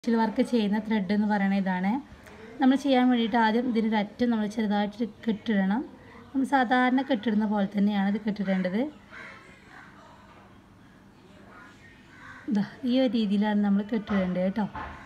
സ്റ്റിച്ചിൽ work ചെയ്യുന്ന thread എന്ന് പറയുന്നത് ഇതാണ് നമ്മൾ ചെയ്യാൻ വേണ്ടിയിട്ട് ആദ്യം ഇതിനൊരു അറ്റം നമ്മൾ ചെറുതായിട്ട് കെട്ടിടണം നമ്മൾ സാധാരണ കെട്ടിടുന്ന പോലെ തന്നെയാണ് ഇത് കെട്ടിടേണ്ടത് ദാ ഈ ഒരു രീതിയിലാണ് നമ്മൾ കെട്ടിടേണ്ടത് കേട്ടോ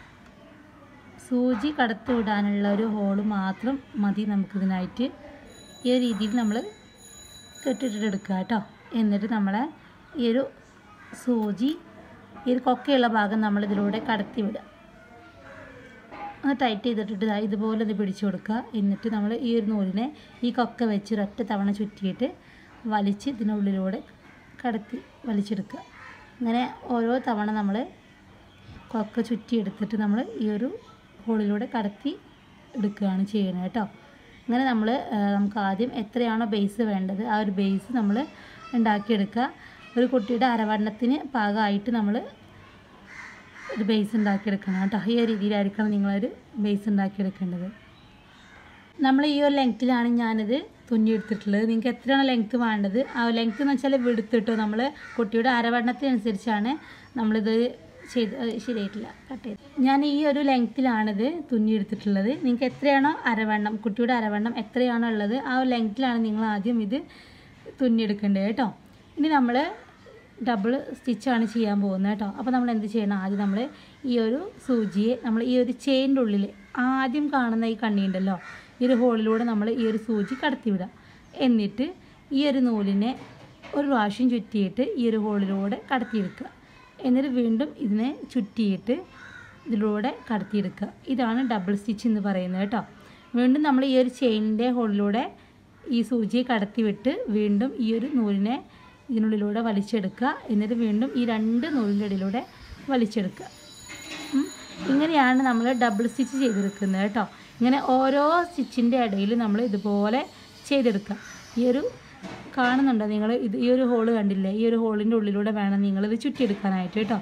സൂചി കടത്തി വിടാനുള്ള ഒരു ഹോള് മാത്രം മതി നമുക്കിതിനായിട്ട് ഈ ഒരു രീതിയിൽ നമ്മൾ കെട്ടിട്ടെടുക്കുക കേട്ടോ എന്നിട്ട് നമ്മളെ ഈ ഒരു സൂചി ഈ ഒരു കൊക്കയുള്ള ഭാഗം നമ്മൾ ഇതിലൂടെ കടത്തി വിടുക ഒന്ന് ടൈറ്റ് ചെയ്തിട്ടിട്ട് ദാ ഇതുപോലെ ഇത് പിടിച്ചു കൊടുക്കുക എന്നിട്ട് നമ്മൾ ഈ ഒരു നൂലിനെ ഈ കൊക്ക വെച്ച് ഒരൊറ്റ തവണ ചുറ്റിയിട്ട് വലിച്ച് ഇതിനുള്ളിലൂടെ കടത്തി വലിച്ചെടുക്കുക അങ്ങനെ ഓരോ തവണ നമ്മൾ കൊക്ക ചുറ്റിയെടുത്തിട്ട് നമ്മൾ ഈ ഒരു ഹോളിലൂടെ കടത്തി എടുക്കുകയാണ് ചെയ്യുന്നത് കേട്ടോ അങ്ങനെ നമ്മൾ നമുക്ക് ആദ്യം എത്രയാണോ ബേസ് വേണ്ടത് ആ ഒരു ബേസ് നമ്മൾ ഉണ്ടാക്കിയെടുക്കുക ഒരു കുട്ടിയുടെ അരവണ്ണത്തിന് പാകമായിട്ട് നമ്മൾ ഒരു ബേസ് ഉണ്ടാക്കിയെടുക്കണം കേട്ടോ ഈ ഒരു രീതിയിലായിരിക്കണം നിങ്ങളൊരു ബേസ് ഉണ്ടാക്കിയെടുക്കേണ്ടത് നമ്മൾ ഈ ഒരു ലെങ്ത്തിലാണ് ഞാനിത് തുന്നിയെടുത്തിട്ടുള്ളത് നിങ്ങൾക്ക് എത്രയാണ് ലെങ്ത്ത് വേണ്ടത് ആ ലെങ്ത്ത് എന്ന് വെച്ചാൽ വെടുത്തിട്ടോ നമ്മൾ കുട്ടിയുടെ അരവണ്ണത്തിനനുസരിച്ചാണ് നമ്മളിത് ചെയ്ത് ഏ, ശരിയായിട്ടില്ല കട്ട് ചെയ്ത് ഞാൻ ഈ ഒരു ലെങ്ത്തിലാണിത് തുന്നിയെടുത്തിട്ടുള്ളത് നിങ്ങൾക്ക് എത്രയാണോ അരവണ്ണം കുട്ടിയുടെ അരവണ്ണം എത്രയാണോ ഉള്ളത് ആ ഒരു ലെങ്ത്തിലാണ് നിങ്ങൾ ആദ്യം ഇത് തുന്നിയെടുക്കേണ്ടത് കേട്ടോ ഇനി നമ്മൾ ഡബിൾ സ്റ്റിച്ചാണ് ചെയ്യാൻ പോകുന്നത് കേട്ടോ അപ്പോൾ നമ്മൾ എന്ത് ചെയ്യണം ആദ്യം നമ്മൾ ഈ ഒരു സൂചിയെ നമ്മൾ ഈ ഒരു ചെയിൻ്റെ ഉള്ളിൽ ആദ്യം കാണുന്ന ഈ കണ്ണി ഉണ്ടല്ലോ ഈ ഒരു ഹോളിലൂടെ നമ്മൾ ഈ ഒരു സൂചി കടത്തി വിടുക എന്നിട്ട് ഈ ഒരു നൂലിനെ ഒരു പ്രാവശ്യം ചുറ്റിയിട്ട് ഈ ഒരു ഹോളിലൂടെ കടത്തിയെടുക്കുക എന്നിട്ട് വീണ്ടും ഇതിനെ ചുറ്റിയിട്ട് ഇതിലൂടെ കടത്തിയെടുക്കുക ഇതാണ് ഡബിൾ സ്റ്റിച്ച് എന്ന് പറയുന്നത് കേട്ടോ വീണ്ടും നമ്മൾ ഈ ഒരു ചെയിനിൻ്റെ ഹോളിലൂടെ ഈ സൂചിയെ കടത്തി വിട്ട് വീണ്ടും ഈ ഒരു നൂലിനെ ഇതിനുള്ളിലൂടെ വലിച്ചെടുക്കുക എന്നിട്ട് വീണ്ടും ഈ രണ്ട് നൂലിൻ്റെ ഇടയിലൂടെ വലിച്ചെടുക്കുക ഉം. ഇങ്ങനെയാണ് നമ്മൾ ഡബിൾ സ്റ്റിച്ച് ചെയ്തെടുക്കുന്നത് കേട്ടോ ഇങ്ങനെ ഓരോ സ്റ്റിച്ചിൻ്റെ ഇടയിൽ നമ്മൾ ഇതുപോലെ ചെയ്തെടുക്കുക ഈ ഒരു കാണുന്നുണ്ടോ നിങ്ങൾ ഇത് ഈ ഒരു ഹോള് കണ്ടില്ലേ ഈ ഒരു ഹോളിൻ്റെ ഉള്ളിലൂടെ വേണം നിങ്ങളിത് ചുറ്റിയെടുക്കാനായിട്ട് കേട്ടോ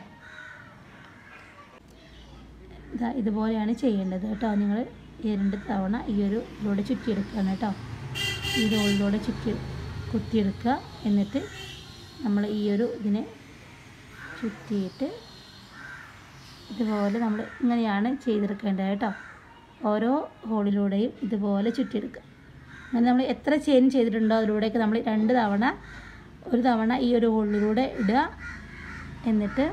ഇതാ ഇതുപോലെയാണ് ചെയ്യേണ്ടത് കേട്ടോ നിങ്ങൾ ഈ രണ്ട് തവണ ഈ ഒരു ഇതിലൂടെ ചുറ്റിയെടുക്കുകയാണ് കേട്ടോ ഈ ഒരു ഹോളിലൂടെ ചുറ്റി കുത്തിയെടുക്കുക എന്നിട്ട് നമ്മൾ ഈ ഒരു ഇതിനെ ചുറ്റിയിട്ട് ഇതുപോലെ നമ്മൾ ഇങ്ങനെയാണ് ചെയ്തെടുക്കേണ്ടത് കേട്ടോ ഓരോ ഹോളിലൂടെയും ഇതുപോലെ ചുറ്റിയെടുക്കുക അങ്ങനെ നമ്മൾ എത്ര ചെയിൻ ചെയ്തിട്ടുണ്ടോ അതിലൂടെയൊക്കെ നമ്മൾ രണ്ട് തവണ ഒരു തവണ ഈ ഒരു ഹോളിലൂടെ ഇടുക എന്നിട്ട്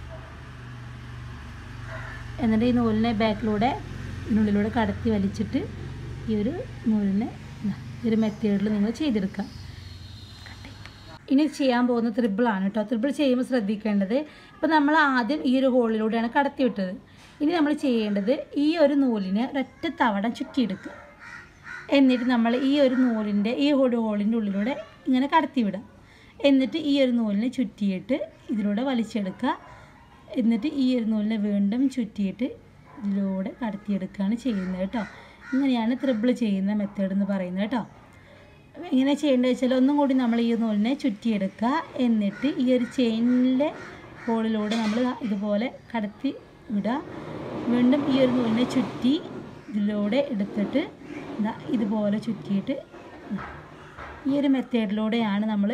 എന്നിട്ട് ഈ നൂലിനെ ബാക്കിലൂടെ ഇതിനുള്ളിലൂടെ കടത്തി വലിച്ചിട്ട് ഈ ഒരു നൂലിനെ ദാ ഈ ഒരു മെത്തേഡിൽ നിങ്ങൾ ചെയ്തെടുക്കുക ഇനി ചെയ്യാൻ പോകുന്ന ത്രിബിളാണ് കേട്ടോ ത്രിബിൾ ചെയ്യുമ്പോൾ ശ്രദ്ധിക്കേണ്ടത് ഇപ്പോൾ നമ്മൾ ആദ്യം ഈ ഒരു ഹോളിലൂടെയാണ് കടത്തി വിട്ടത് ഇനി നമ്മൾ ചെയ്യേണ്ടത് ഈ ഒരു നൂലിനെ ഒരൊറ്റ തവണ ചുറ്റിയെടുക്കുക എന്നിട്ട് നമ്മൾ ഈ ഒരു നൂലിൻ്റെ ഈ ഒരു ഹോളിൻ്റെ ഉള്ളിലൂടെ ഇങ്ങനെ കടത്തി വിടുക എന്നിട്ട് ഈ ഒരു നൂലിനെ ചുറ്റിയിട്ട് ഇതിലൂടെ വലിച്ചെടുക്കുക എന്നിട്ട് ഈ ഒരു നൂലിനെ വീണ്ടും ചുറ്റിയിട്ട് ഇതിലൂടെ കടത്തിയെടുക്കുകയാണ് ചെയ്യുന്നത് കേട്ടോ ഇങ്ങനെയാണ് ത്രിബിൾ ചെയ്യുന്ന മെത്തേഡ് എന്ന് പറയുന്നത് കേട്ടോ എങ്ങനെ ചെയ്യേണ്ടത് വെച്ചാൽ ഒന്നും കൂടി നമ്മൾ ഈ നൂലിനെ ചുറ്റിയെടുക്കുക എന്നിട്ട് ഈ ഒരു ചെയിനിലെ ഹോളിലൂടെ നമ്മൾ ദാ ഇതുപോലെ കടത്തി വിടുക വീണ്ടും ഈ ഒരു നൂലിനെ ചുറ്റി ഇതിലൂടെ എടുത്തിട്ട് ദാ ഇതുപോലെ ചുറ്റിയിട്ട് ദാ ഈ ഒരു മെത്തേഡിലൂടെയാണ് നമ്മൾ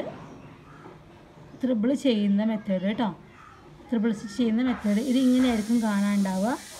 ത്രിബിൾ ചെയ്യുന്ന മെത്തേഡ് കേട്ടോ ത്രിബിൾ സ്റ്റിച്ച് ചെയ്യുന്ന മെത്തേഡ് ഇത് ഇങ്ങനെയായിരിക്കും കാണാനുണ്ടാവുക